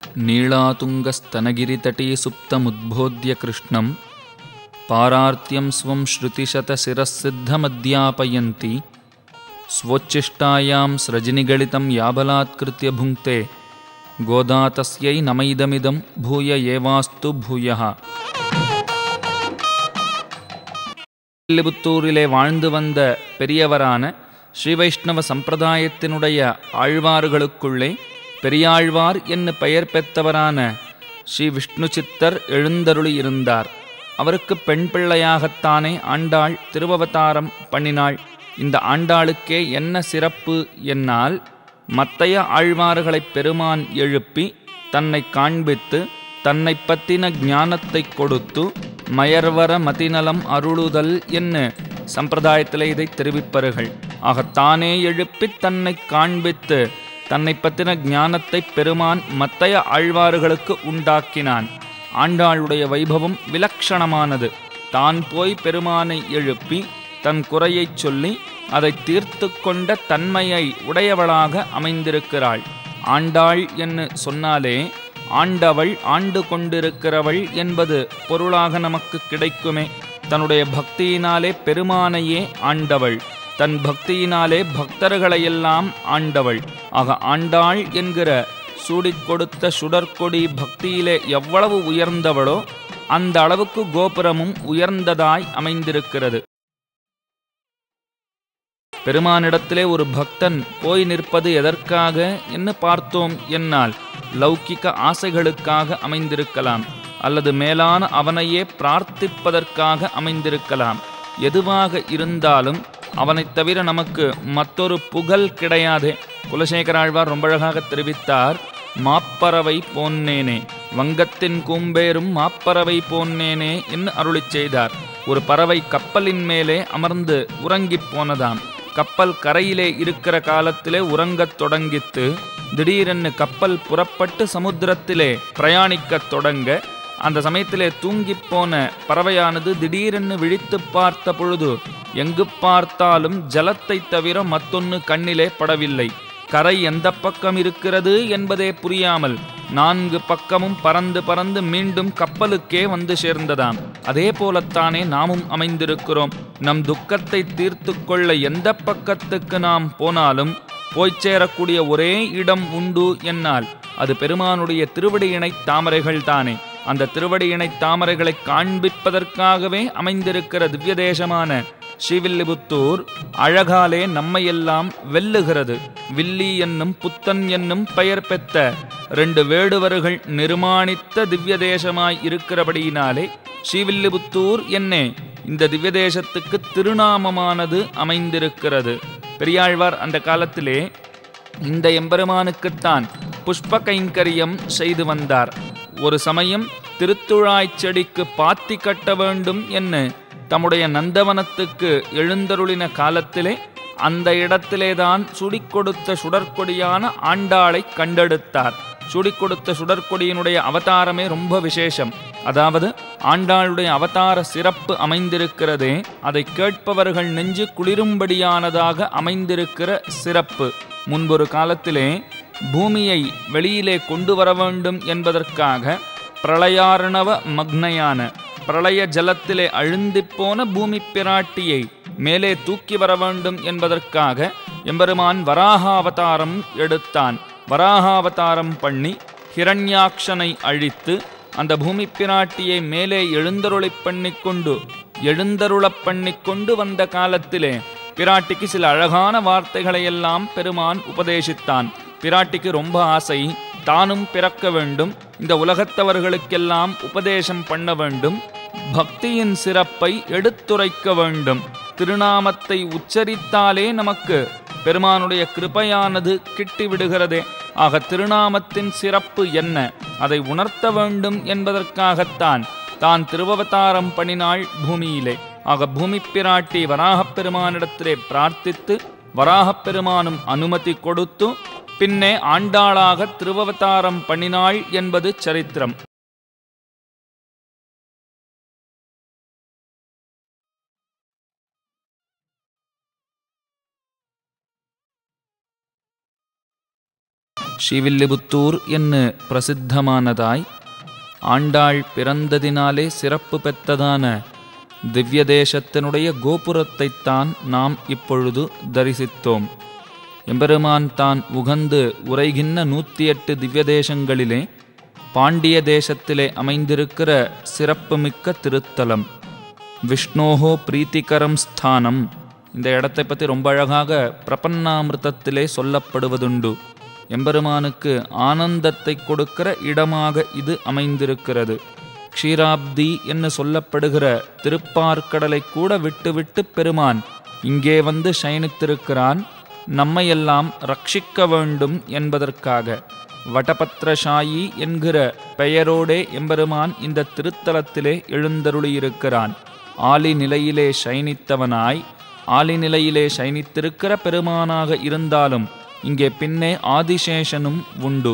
नीलातुङ्गस्तनगिरितटे सुप्तमुद्बोध्य कृष्णं पारार्त्यं स्वं श्रुतिशतशिरःसिद्धमध्यापयन्ति स्वोच्छिष्टायां स्रजनिगलितं याबलात्कृत्य भुङ्क्ते गोदा तस्यै नमैदमिदं भूय एवास्तु भूयः வில்லிபுத்தூரிலே வாழ்ந்து வந்த பெரியவரான ஸ்ரீ வைஷ்ணவ சம்பிரதாயத்தினுடைய ஆழ்வார்களுக்குள்ளே பெரியாழ்வார் என்று பெயர் பெற்றவரான ஸ்ரீ விஷ்ணு சித்தர் எழுந்தருளி இருந்தார் அவருக்கு பெண் பிள்ளையாகத்தானே ஆண்டாள் திருவவதாரம் பண்ணினாள் இந்த ஆண்டாளுக்கே என்ன சிறப்பு என்னால் மத்தைய ஆழ்வார்களைப் பெருமான் எழுப்பி தன்னை காண்பித்து தன்னை பற்றின ஞானத்தை கொடுத்து மயர்வர மதிநலம் அருளுதல் என்ன சம்பிரதாயத்தில் இதை தெரிவிப்பார்கள் ஆக தானே எழுப்பி தன்னை காண்பித்து தன்னை பற்றின ஞானத்தை பெருமான் மத்தைய ஆழ்வார்களுக்கு உண்டாக்கினான் ஆண்டாளுடைய வைபவம் விலக்ஷணமானது தான் போய் பெருமானை எழுப்பி தன் குறையைச் சொல்லி அதை தீர்த்து கொண்ட தன்மையை உடையவளாக அமைந்திருக்கிறாள் ஆண்டாள் என்று சொன்னாலே ஆண்டவள் ஆண்டு கொண்டிருக்கிறவள் என்பது பொருளாக நமக்கு கிடைக்குமே தன்னுடைய பக்தியினாலே பெருமானையே ஆண்டவள் தன் பக்தியினாலே பக்தர்களையெல்லாம் ஆண்டவள் ஆக ஆண்டாள் என்கிற சூடிக் கொடுத்த சுடற்கொடி பக்தியிலே எவ்வளவு உயர்ந்தவளோ அந்த அளவுக்கு கோபுரமும் உயர்ந்ததாய் அமைந்திருக்கிறது பெருமானிடத்திலே ஒரு பக்தன் போய் நிற்பது எதற்காக என்று பார்த்தோம் என்னால் லௌகிக்க ஆசைகளுக்காக அமைந்திருக்கலாம் அல்லது மேலான அவனையே பிரார்த்திப்பதற்காக அமைந்திருக்கலாம் எதுவாக இருந்தாலும் அவனைத் தவிர நமக்கு மற்றொரு புகழ் கிடையாதே குலசேகராழ்வார் ரொம்ப அழகாக தெரிவித்தார் மாப்பறவை போன்னேனே வங்கத்தின் கூம்பேரும் மாப்பறவை போன்னேனே என்று அருளிச் செய்தார் ஒரு பறவை கப்பலின் மேலே அமர்ந்து உறங்கிப் போனதாம் கப்பல் கரையிலே இருக்கிற காலத்திலே உறங்கத் தொடங்கித்து திடீரென்னு கப்பல் புறப்பட்டு சமுத்திரத்திலே பிரயாணிக்கத் தொடங்க அந்த சமயத்திலே தூங்கிப் போன பறவையானது திடீரென்னு விழித்து பார்த்த பொழுது எங்கு பார்த்தாலும் ஜலத்தை தவிர மத்தொன்னு கண்ணிலே படவில்லை கரை எந்த பக்கம் இருக்கிறது என்பதே புரியாமல் நான்கு பக்கமும் பறந்து பறந்து மீண்டும் கப்பலுக்கே வந்து சேர்ந்ததாம் அதே போலத்தானே நாமும் அமைந்திருக்கிறோம் நம் துக்கத்தை தீர்த்து கொள்ள எந்த பக்கத்துக்கு நாம் போனாலும் போய்ச் சேரக்கூடிய ஒரே இடம் உண்டு என்னால் அது பெருமானுடைய திருவடியினை தாமரைகள் தானே அந்த திருவடியினை தாமரைகளை காண்பிப்பதற்காகவே அமைந்திருக்கிற திவ்ய தேசமான ஸ்ரீவில்லிபுத்தூர் அழகாலே நம்மையெல்லாம் வெல்லுகிறது வில்லி என்னும் புத்தன் என்னும் பெயர் பெற்ற ரெண்டு வேடுவர்கள் நிர்மாணித்த திவ்ய தேசமாய் இருக்கிறபடியினாலே ஸ்ரீவில்லிபுத்தூர் என்னே இந்த திவ்ய தேசத்துக்கு திருநாமமானது அமைந்திருக்கிறது பெரியாழ்வார் அந்த காலத்திலே இந்த எம்பெருமானுக்குத்தான் புஷ்ப கைங்கரியம் செய்து வந்தார் ஒரு சமயம் திருத்துழாய்ச் செடிக்கு பாத்தி கட்ட வேண்டும் என்று தம்முடைய நந்தவனத்துக்கு எழுந்தருளின காலத்திலே அந்த இடத்திலேதான் சுடிக் கொடுத்த சுடற்கொடியான ஆண்டாளை கண்டெடுத்தார் சுடிக் கொடுத்த சுடற்கொடியினுடைய அவதாரமே ரொம்ப விசேஷம் அதாவது ஆண்டாளுடைய அவதார சிறப்பு அமைந்திருக்கிறதே அதை கேட்பவர்கள் நெஞ்சு குளிரும்படியானதாக அமைந்திருக்கிற சிறப்பு முன்பொரு காலத்திலே பூமியை வெளியிலே கொண்டு வர வேண்டும் என்பதற்காக பிரளயார்ணவ மக்னையான பிரளய ஜலத்திலே அழுந்திப்போன பூமி பிராட்டியை மேலே தூக்கி வர வேண்டும் என்பதற்காக எம்பெருமான் வராகாவதாரம் எடுத்தான் வராகாவதாரம் பண்ணி ஹிரண்யாக்ஷனை அழித்து அந்த பூமி பிராட்டியை மேலே எழுந்தருளைப் பண்ணிக்கொண்டு எழுந்தருளப் பண்ணிக்கொண்டு வந்த காலத்திலே பிராட்டிக்கு சில அழகான வார்த்தைகளை எல்லாம் பெருமான் உபதேசித்தான் பிராட்டிக்கு ரொம்ப ஆசை தானும் பிறக்க வேண்டும் இந்த உலகத்தவர்களுக்கெல்லாம் உபதேசம் பண்ண வேண்டும் பக்தியின் சிறப்பை எடுத்துரைக்க வேண்டும் திருநாமத்தை உச்சரித்தாலே நமக்கு பெருமானுடைய கிருபையானது கிட்டி விடுகிறதே ஆக திருநாமத்தின் சிறப்பு என்ன அதை உணர்த்த வேண்டும் என்பதற்காகத்தான் தான் திருவவதாரம் பண்ணினாள் பூமியிலே ஆக பூமி பிராட்டி வராகப் பெருமானிடத்திலே பிரார்த்தித்து வராகப் பெருமானும் அனுமதி கொடுத்து பின்னே ஆண்டாளாக திருவவதாரம் பண்ணினாள் என்பது சரித்திரம் ஸ்ரீவில்லிபுத்தூர் என்று பிரசித்தமானதாய் ஆண்டாள் பிறந்ததினாலே சிறப்பு பெற்றதான திவ்ய தேசத்தினுடைய கோபுரத்தைத்தான் நாம் இப்பொழுது தரிசித்தோம் எம்பெருமான் தான் உகந்து உரைகின்ற நூற்றி எட்டு திவ்ய தேசங்களிலே பாண்டிய தேசத்திலே அமைந்திருக்கிற சிறப்புமிக்க திருத்தலம் விஷ்ணோஹோ பிரீத்திகரம் ஸ்தானம் இந்த இடத்தை பற்றி ரொம்ப அழகாக பிரபன்னாமிர்தத்திலே சொல்லப்படுவதுண்டு எம்பெருமானுக்கு ஆனந்தத்தை கொடுக்கிற இடமாக இது அமைந்திருக்கிறது க்ஷீராப்தி என்று சொல்லப்படுகிற திருப்பார்க்கடலை கூட விட்டுவிட்டு பெருமான் இங்கே வந்து சயனித்திருக்கிறான் நம்மையெல்லாம் ரட்சிக்க வேண்டும் என்பதற்காக வடபத்ரசாயி என்கிற பெயரோடே எம்பெருமான் இந்த திருத்தலத்திலே எழுந்தருளியிருக்கிறான் ஆலி நிலையிலே சயனித்தவனாய் ஆலி நிலையிலே சயனித்திருக்கிற பெருமானாக இருந்தாலும் இங்கே பின்னே ஆதிசேஷனும் உண்டு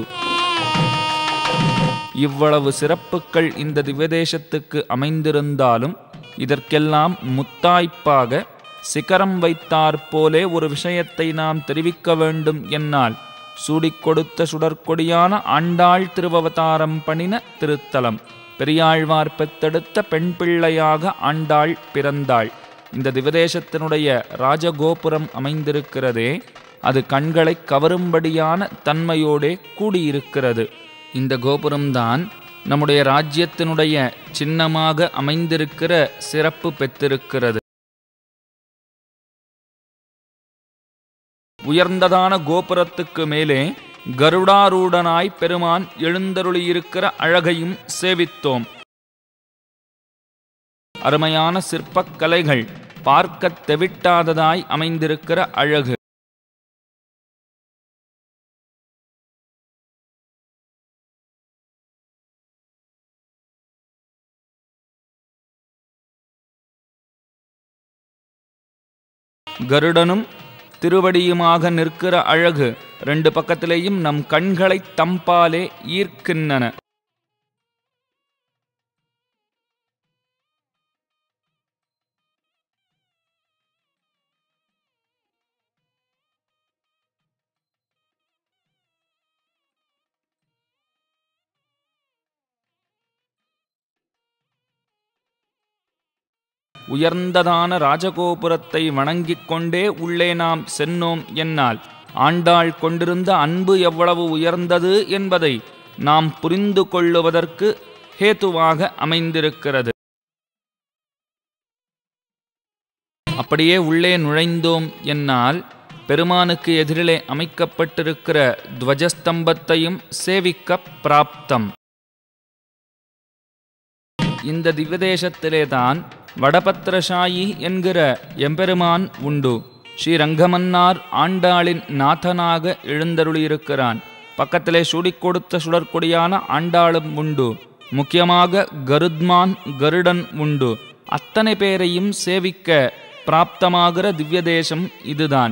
இவ்வளவு சிறப்புகள் இந்த திவ்யதேசத்துக்கு அமைந்திருந்தாலும் இதற்கெல்லாம் முத்தாய்ப்பாக சிகரம் வைத்தாற் போலே ஒரு விஷயத்தை நாம் தெரிவிக்க வேண்டும் என்னால் சூடிக் கொடுத்த சுடற்கொடியான ஆண்டாள் திருவவதாரம் பண்ணின திருத்தலம் பெரியாழ்வார் பெத்தெடுத்த பெண் பிள்ளையாக ஆண்டாள் பிறந்தாள் இந்த திவதேசத்தினுடைய ராஜகோபுரம் அமைந்திருக்கிறதே அது கண்களை கவரும்படியான தன்மையோடே கூடியிருக்கிறது இந்த கோபுரம்தான் நம்முடைய ராஜ்யத்தினுடைய சின்னமாக அமைந்திருக்கிற சிறப்பு பெற்றிருக்கிறது உயர்ந்ததான கோபுரத்துக்கு மேலே கருடாரூடனாய் பெருமான் எழுந்தருளியிருக்கிற அழகையும் சேவித்தோம் அருமையான சிற்பக் கலைகள் பார்க்கத் தெவிட்டாததாய் அமைந்திருக்கிற அழகு கருடனும் திருவடியுமாக நிற்கிற அழகு ரெண்டு பக்கத்திலேயும் நம் கண்களை தம்பாலே ஈர்க்கின்றன உயர்ந்ததான ராஜகோபுரத்தை வணங்கிக் கொண்டே உள்ளே நாம் சென்னோம் என்னால் ஆண்டாள் கொண்டிருந்த அன்பு எவ்வளவு உயர்ந்தது என்பதை நாம் புரிந்து கொள்ளுவதற்கு ஹேதுவாக அமைந்திருக்கிறது அப்படியே உள்ளே நுழைந்தோம் என்னால் பெருமானுக்கு எதிரிலே அமைக்கப்பட்டிருக்கிற துவஜஸ்தம்பத்தையும் சேவிக்க பிராப்தம் இந்த திவ்யதேசத்திலேதான் வடபத்திரசாயி என்கிற எம்பெருமான் உண்டு ஸ்ரீரங்கமன்னார் ஆண்டாளின் நாதனாக எழுந்தருளியிருக்கிறான் பக்கத்திலே சுடிக் கொடுத்த சுடற்கொடியான ஆண்டாளும் உண்டு முக்கியமாக கருத்மான் கருடன் உண்டு அத்தனை பேரையும் சேவிக்க பிராப்தமாகிற திவ்யதேசம் இதுதான்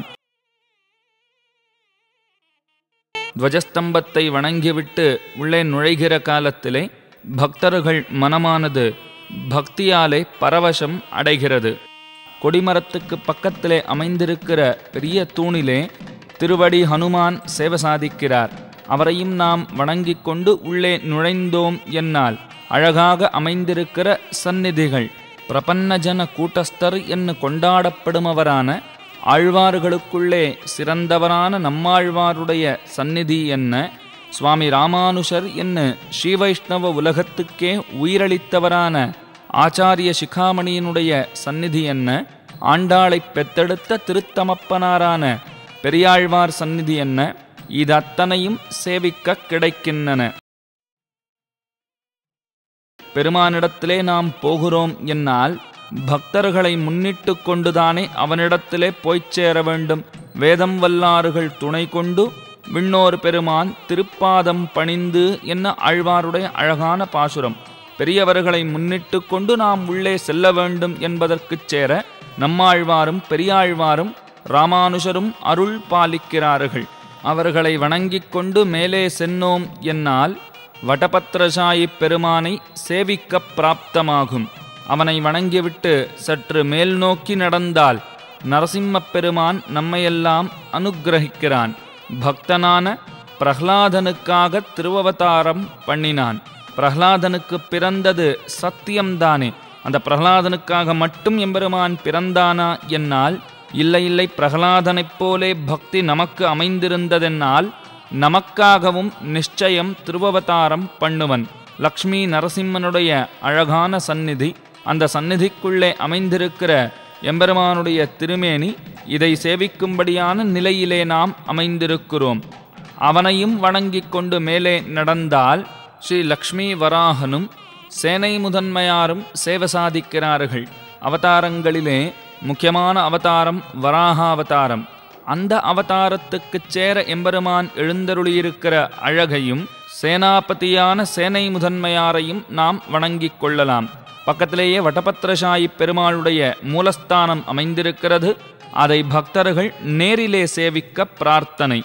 துவஜஸ்தம்பத்தை வணங்கிவிட்டு உள்ளே நுழைகிற காலத்திலே பக்தர்கள் மனமானது பக்தியாலே பரவசம் அடைகிறது கொடிமரத்துக்கு பக்கத்திலே அமைந்திருக்கிற பெரிய தூணிலே திருவடி ஹனுமான் சேவை சாதிக்கிறார் அவரையும் நாம் வணங்கிக் கொண்டு உள்ளே நுழைந்தோம் என்னால் அழகாக அமைந்திருக்கிற சந்நிதிகள் பிரபன்னஜன கூட்டஸ்தர் என்று கொண்டாடப்படுமவரான ஆழ்வார்களுக்குள்ளே சிறந்தவரான நம்மாழ்வாருடைய சந்நிதி என்ன சுவாமி ராமானுஷர் என்ன ஸ்ரீவைஷ்ணவ உலகத்துக்கே உயிரளித்தவரான ஆச்சாரிய சிகாமணியினுடைய சந்நிதி என்ன ஆண்டாளை பெத்தெடுத்த திருத்தமப்பனாரான பெரியாழ்வார் சந்நிதி என்ன இது அத்தனையும் சேவிக்க கிடைக்கின்றன பெருமானிடத்திலே நாம் போகிறோம் என்னால் பக்தர்களை முன்னிட்டு கொண்டுதானே அவனிடத்திலே போய்ச் சேர வேண்டும் வேதம் வல்லாறுகள் துணை கொண்டு விண்ணோர் பெருமான் திருப்பாதம் பணிந்து என்ன ஆழ்வாருடைய அழகான பாசுரம் பெரியவர்களை முன்னிட்டு கொண்டு நாம் உள்ளே செல்ல வேண்டும் என்பதற்குச் சேர நம்மாழ்வாரும் பெரியாழ்வாரும் ராமானுஷரும் அருள் பாலிக்கிறார்கள் அவர்களை வணங்கிக் கொண்டு மேலே சென்னோம் என்னால் வடபத்ரசாயி பெருமானை சேவிக்க பிராப்தமாகும் அவனை வணங்கிவிட்டு சற்று மேல் நோக்கி நடந்தால் நரசிம்மப் பெருமான் நம்மையெல்லாம் அனுக்கிரகிக்கிறான் பக்தனான பிரஹ்லாதனுக்காக திருவவதாரம் பண்ணினான் பிரஹ்லாதனுக்கு பிறந்தது சத்தியம்தானே அந்த பிரஹ்லாதனுக்காக மட்டும் எம்பெருமான் பிறந்தானா என்னால் இல்லை இல்லை பிரகலாதனைப் போலே பக்தி நமக்கு அமைந்திருந்ததென்னால் நமக்காகவும் நிச்சயம் திருவவதாரம் பண்ணுவன் லக்ஷ்மி நரசிம்மனுடைய அழகான சந்நிதி அந்த சந்நிதிக்குள்ளே அமைந்திருக்கிற எம்பெருமானுடைய திருமேனி இதை சேவிக்கும்படியான நிலையிலே நாம் அமைந்திருக்கிறோம் அவனையும் வணங்கிக் கொண்டு மேலே நடந்தால் ஸ்ரீ லக்ஷ்மி வராகனும் சேனை முதன்மையாரும் சேவை சாதிக்கிறார்கள் அவதாரங்களிலே முக்கியமான அவதாரம் வராக அவதாரம் அந்த அவதாரத்துக்குச் சேர எம்பெருமான் எழுந்தருளியிருக்கிற அழகையும் சேனாபதியான சேனை முதன்மையாரையும் நாம் வணங்கிக் கொள்ளலாம் பக்கத்திலேயே வடபத்திரசாயி பெருமாளுடைய மூலஸ்தானம் அமைந்திருக்கிறது அதை பக்தர்கள் நேரிலே சேவிக்க பிரார்த்தனை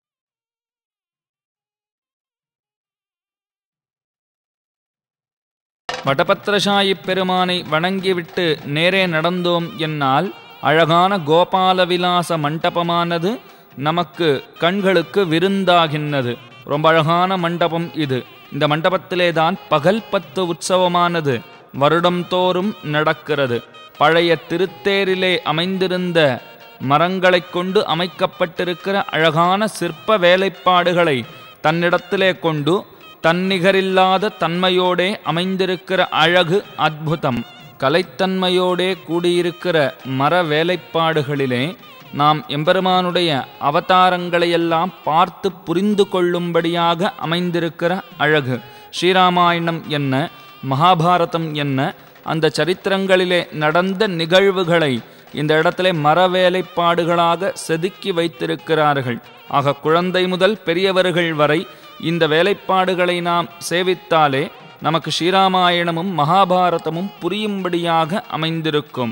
வடபத்திரசாயி பெருமானை வணங்கிவிட்டு நேரே நடந்தோம் என்னால் அழகான கோபாலவிலாச மண்டபமானது நமக்கு கண்களுக்கு விருந்தாகின்றது ரொம்ப அழகான மண்டபம் இது இந்த மண்டபத்திலே தான் பகல் பத்து உற்சவமானது வருடம் தோறும் நடக்கிறது பழைய திருத்தேரிலே அமைந்திருந்த மரங்களைக் கொண்டு அமைக்கப்பட்டிருக்கிற அழகான சிற்ப வேலைப்பாடுகளை தன்னிடத்திலே கொண்டு தன்னிகரில்லாத தன்மையோடே அமைந்திருக்கிற அழகு அத்புதம் கலைத்தன்மையோடே கூடியிருக்கிற மர வேலைப்பாடுகளிலே நாம் எம்பெருமானுடைய அவதாரங்களையெல்லாம் பார்த்து புரிந்து கொள்ளும்படியாக அமைந்திருக்கிற அழகு ஸ்ரீராமாயணம் என்ன மகாபாரதம் என்ன அந்த சரித்திரங்களிலே நடந்த நிகழ்வுகளை இந்த இடத்திலே மர வேலைப்பாடுகளாக செதுக்கி வைத்திருக்கிறார்கள் ஆக குழந்தை முதல் பெரியவர்கள் வரை இந்த வேலைப்பாடுகளை நாம் சேவித்தாலே நமக்கு ஸ்ரீராமாயணமும் மகாபாரதமும் புரியும்படியாக அமைந்திருக்கும்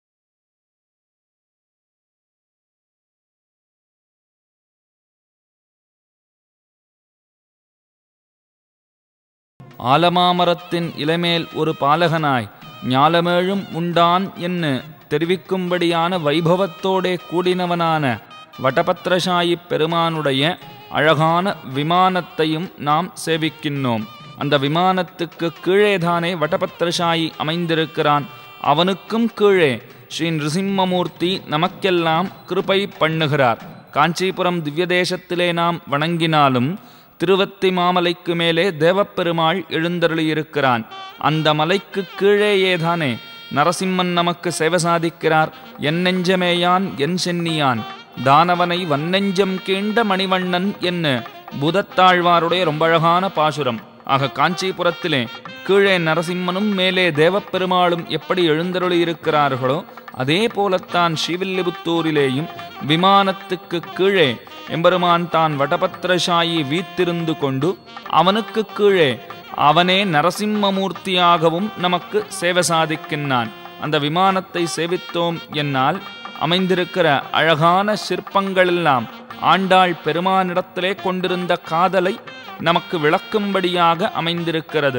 ஆலமாமரத்தின் இலைமேல் ஒரு பாலகனாய் ஞாலமேழும் உண்டான் என்று தெரிவிக்கும்படியான வைபவத்தோடே கூடினவனான வடபத்திரசாயி பெருமானுடைய அழகான விமானத்தையும் நாம் சேவிக்கின்றோம் அந்த விமானத்துக்கு கீழேதானே வடபத்திரசாயி அமைந்திருக்கிறான் அவனுக்கும் கீழே ஸ்ரீ நிருசிம்மமூர்த்தி நமக்கெல்லாம் கிருபை பண்ணுகிறார் காஞ்சிபுரம் திவ்ய தேசத்திலே நாம் வணங்கினாலும் திருவத்தி மாமலைக்கு மேலே தேவப்பெருமாள் எழுந்தருளியிருக்கிறான் அந்த மலைக்கு கீழேயேதானே நரசிம்மன் நமக்கு சேவை சாதிக்கிறார் என் நெஞ்சமேயான் என் சென்னியான் தானவனை வன்னெஞ்சம் கீண்ட மணிவண்ணன் என்ன பூதத்தாழ்வாருடைய ரொம்ப அழகான பாசுரம் ஆக காஞ்சிபுரத்திலே கீழே நரசிம்மனும் மேலே தேவப்பெருமாளும் எப்படி எழுந்தருளி இருக்கிறார்களோ அதே போலத்தான் ஸ்ரீவில்லிபுத்தூரிலேயும் விமானத்துக்கு கீழே எம்பெருமான் தான் வடபத்திரசாயி வீத்திருந்து கொண்டு அவனுக்கு கீழே அவனே நரசிம்மமூர்த்தியாகவும் நமக்கு சேவை சாதிக்கின்றான் அந்த விமானத்தை சேவித்தோம் என்னால் அமைந்திருக்கிற அழகான சிற்பங்களெல்லாம் ஆண்டாள் பெருமானிடத்திலே கொண்டிருந்த காதலை நமக்கு விளக்கும்படியாக அமைந்திருக்கிறது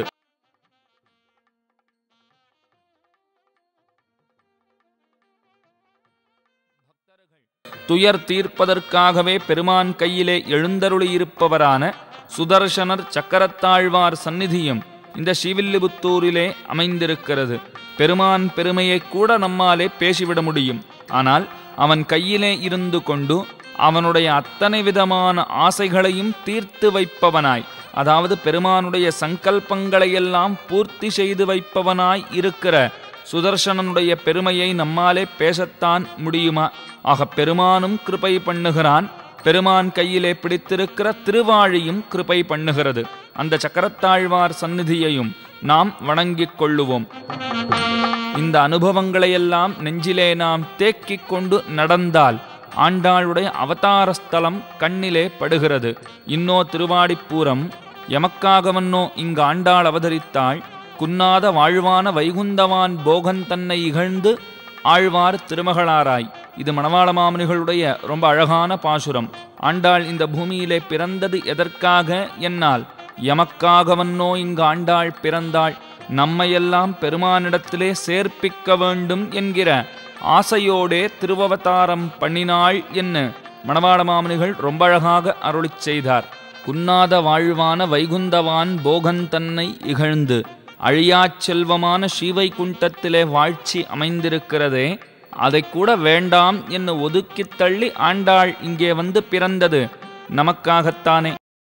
துயர் தீர்ப்பதற்காகவே பெருமான் கையிலே எழுந்தருளியிருப்பவரான சுதர்சனர் சக்கரத்தாழ்வார் சந்நிதியும் இந்த ஸ்ரீவில்லிபுத்தூரிலே அமைந்திருக்கிறது பெருமான் பெருமையை கூட நம்மாலே பேசிவிட முடியும் ஆனால் அவன் கையிலே இருந்து கொண்டு அவனுடைய அத்தனை விதமான ஆசைகளையும் தீர்த்து வைப்பவனாய் அதாவது பெருமானுடைய சங்கல்பங்களையெல்லாம் பூர்த்தி செய்து வைப்பவனாய் இருக்கிற சுதர்சனனுடைய பெருமையை நம்மாலே பேசத்தான் முடியுமா ஆக பெருமானும் கிருபை பண்ணுகிறான் பெருமான் கையிலே பிடித்திருக்கிற திருவாழியும் கிருபை பண்ணுகிறது அந்த சக்கரத்தாழ்வார் சந்நிதியையும் நாம் வணங்கிக் கொள்ளுவோம் இந்த அனுபவங்களையெல்லாம் நெஞ்சிலே நாம் தேக்கிக் கொண்டு நடந்தால் ஆண்டாளுடைய அவதார ஸ்தலம் கண்ணிலே படுகிறது இன்னோ திருவாடிப்பூரம் எமக்காகவன்னோ இங்கு ஆண்டாள் அவதரித்தாள் குன்னாத வாழ்வான வைகுந்தவான் போகன் தன்னை இகழ்ந்து ஆழ்வார் திருமகளாராய் இது மணவாள மாமுனிகளுடைய ரொம்ப அழகான பாசுரம் ஆண்டாள் இந்த பூமியிலே பிறந்தது எதற்காக என்னால் எமக்காகவன்னோ இங்கு ஆண்டாள் பிறந்தாள் நம்மையெல்லாம் பெருமானிடத்திலே சேர்ப்பிக்க வேண்டும் என்கிற ஆசையோடே திருவவதாரம் பண்ணினாள் என்ன மணவாள மாமுனிகள் ரொம்ப அழகாக அருளிச் செய்தார் குன்னாத வாழ்வான வைகுந்தவான் போகன் தன்னை இகழ்ந்து அழியாச் செல்வமான ஸ்ரீவைகுண்டத்திலே வாழ்ச்சி அமைந்திருக்கிறதே அதை கூட வேண்டாம் என்று ஒதுக்கித் தள்ளி ஆண்டாள் இங்கே வந்து பிறந்தது நமக்காகத்தானே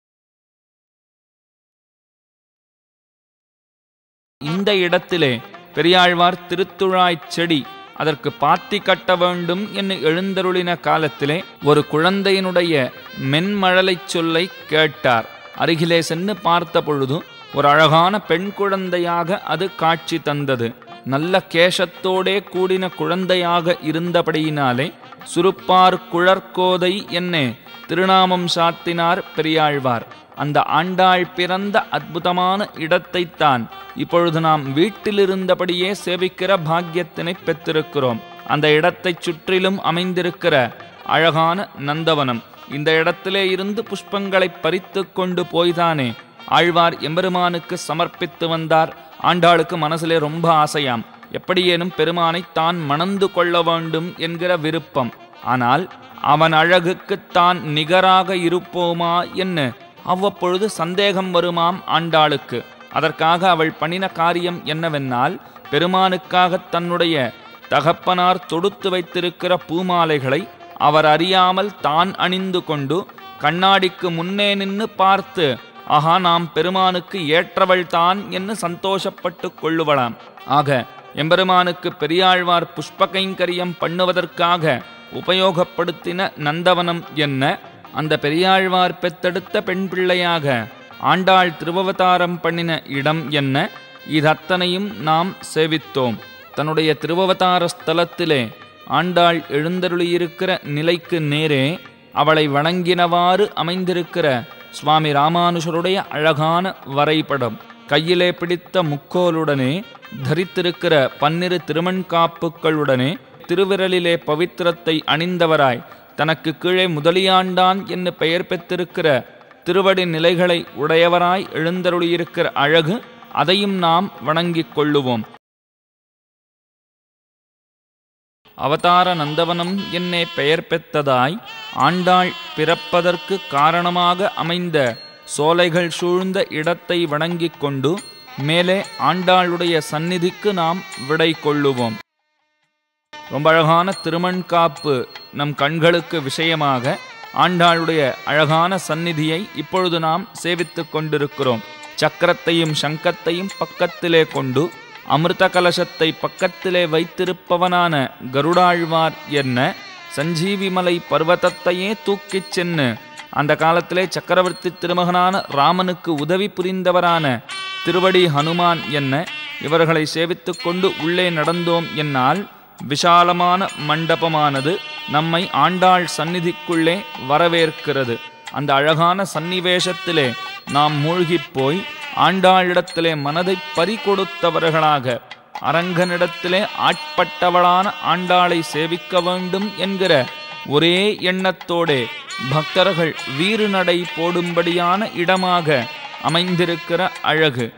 இந்த இடத்திலே பெரியாழ்வார் திருத்துழாய்ச் செடி அதற்கு பாத்தி கட்ட வேண்டும் என்று எழுந்தருளின காலத்திலே ஒரு குழந்தையினுடைய மென்மழலைச் சொல்லை கேட்டார் அருகிலே சென்று பார்த்த பொழுது ஒரு அழகான பெண் குழந்தையாக அது காட்சி தந்தது நல்ல கேசத்தோடே கூடின குழந்தையாக இருந்தபடியினாலே சுருப்பார் குழற்கோதை என்னே திருநாமம் சாத்தினார் பெரியாழ்வார் அந்த ஆண்டாள் பிறந்த அற்புதமான இடத்தைத்தான் இப்பொழுது நாம் வீட்டிலிருந்தபடியே சேவிக்கிற பாக்கியத்தினை பெற்றிருக்கிறோம் அந்த இடத்தைச் சுற்றிலும் அமைந்திருக்கிற அழகான நந்தவனம் இந்த இடத்திலே இருந்து புஷ்பங்களை பறித்து கொண்டு போய்தானே ஆழ்வார் எம்பெருமானுக்கு சமர்ப்பித்து வந்தார் ஆண்டாளுக்கு மனசிலே ரொம்ப ஆசையாம் எப்படியேனும் பெருமானை தான் மணந்து கொள்ள வேண்டும் என்கிற விருப்பம் ஆனால் அவன் அழகுக்கு தான் நிகராக இருப்போமா என்ன அவ்வப்பொழுது சந்தேகம் வருமாம் ஆண்டாளுக்கு அதற்காக அவள் பண்ணின காரியம் என்னவென்னால் பெருமானுக்காக தன்னுடைய தகப்பனார் தொடுத்து வைத்திருக்கிற பூமாலைகளை அவர் அறியாமல் தான் அணிந்து கொண்டு கண்ணாடிக்கு முன்னே நின்று பார்த்து ஆஹா நாம் பெருமானுக்கு ஏற்றவள் தான் என்று சந்தோஷப்பட்டு கொள்ளுவலாம் ஆக எம்பெருமானுக்கு பெரியாழ்வார் புஷ்ப கைங்கரியம் பண்ணுவதற்காக உபயோகப்படுத்தின நந்தவனம் என்ன அந்த பெரியாழ்வார் பெத்தெடுத்த பெண் பிள்ளையாக ஆண்டாள் திருவவதாரம் பண்ணின இடம் என்ன இதத்தனையும் நாம் சேவித்தோம் தன்னுடைய திருவவதார ஸ்தலத்திலே ஆண்டாள் எழுந்தருளியிருக்கிற நிலைக்கு நேரே அவளை வணங்கினவாறு அமைந்திருக்கிற சுவாமி ராமானுஷருடைய அழகான வரைபடம் கையிலே பிடித்த முக்கோலுடனே தரித்திருக்கிற பன்னிரு திருமண்காப்புக்களுடனே திருவிரலிலே பவித்திரத்தை அணிந்தவராய் தனக்கு கீழே முதலியாண்டான் என்று பெயர் பெற்றிருக்கிற திருவடி நிலைகளை உடையவராய் எழுந்தருளியிருக்கிற அழகு அதையும் நாம் வணங்கிக் கொள்ளுவோம் அவதார நந்தவனம் என்னே பெயர் பெற்றதாய் ஆண்டாள் பிறப்பதற்கு காரணமாக அமைந்த சோலைகள் சூழ்ந்த இடத்தை வணங்கிக் கொண்டு மேலே ஆண்டாளுடைய சந்நிதிக்கு நாம் விடை கொள்ளுவோம் ரொம்ப அழகான திருமண் காப்பு நம் கண்களுக்கு விஷயமாக ஆண்டாளுடைய அழகான சந்நிதியை இப்பொழுது நாம் சேவித்துக் கொண்டிருக்கிறோம் சக்கரத்தையும் சங்கத்தையும் பக்கத்திலே கொண்டு அமிர்த கலசத்தை பக்கத்திலே வைத்திருப்பவனான கருடாழ்வார் என்ன சஞ்சீவிமலை பர்வதத்தையே தூக்கிச் சென்று அந்த காலத்திலே சக்கரவர்த்தி திருமகனான ராமனுக்கு உதவி புரிந்தவரான திருவடி ஹனுமான் என்ன இவர்களை சேவித்துக் கொண்டு உள்ளே நடந்தோம் என்னால் விஷாலமான மண்டபமானது நம்மை ஆண்டாள் சந்நிதிக்குள்ளே வரவேற்கிறது அந்த அழகான சந்நிவேஷத்திலே நாம் மூழ்கிப் போய் ஆண்டாளிடத்திலே மனதை பறிகொடுத்தவர்களாக அரங்கனிடத்திலே ஆட்பட்டவளான ஆண்டாளை சேவிக்க வேண்டும் என்கிற ஒரே எண்ணத்தோடே பக்தர்கள் வீறு நடை போடும்படியான இடமாக அமைந்திருக்கிற அழகு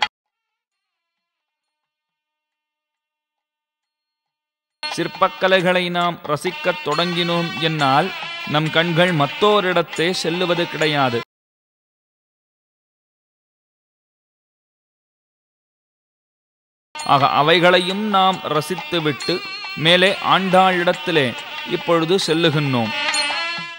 சிற்பக்கலைகளை நாம் ரசிக்கத் தொடங்கினோம் என்னால் நம் கண்கள் மத்தோரிடத்தே செல்லுவது கிடையாது ஆக அவைகளையும் நாம் ரசித்துவிட்டு மேலே ஆண்டாளிடத்திலே இப்பொழுது செல்லுகின்றோம்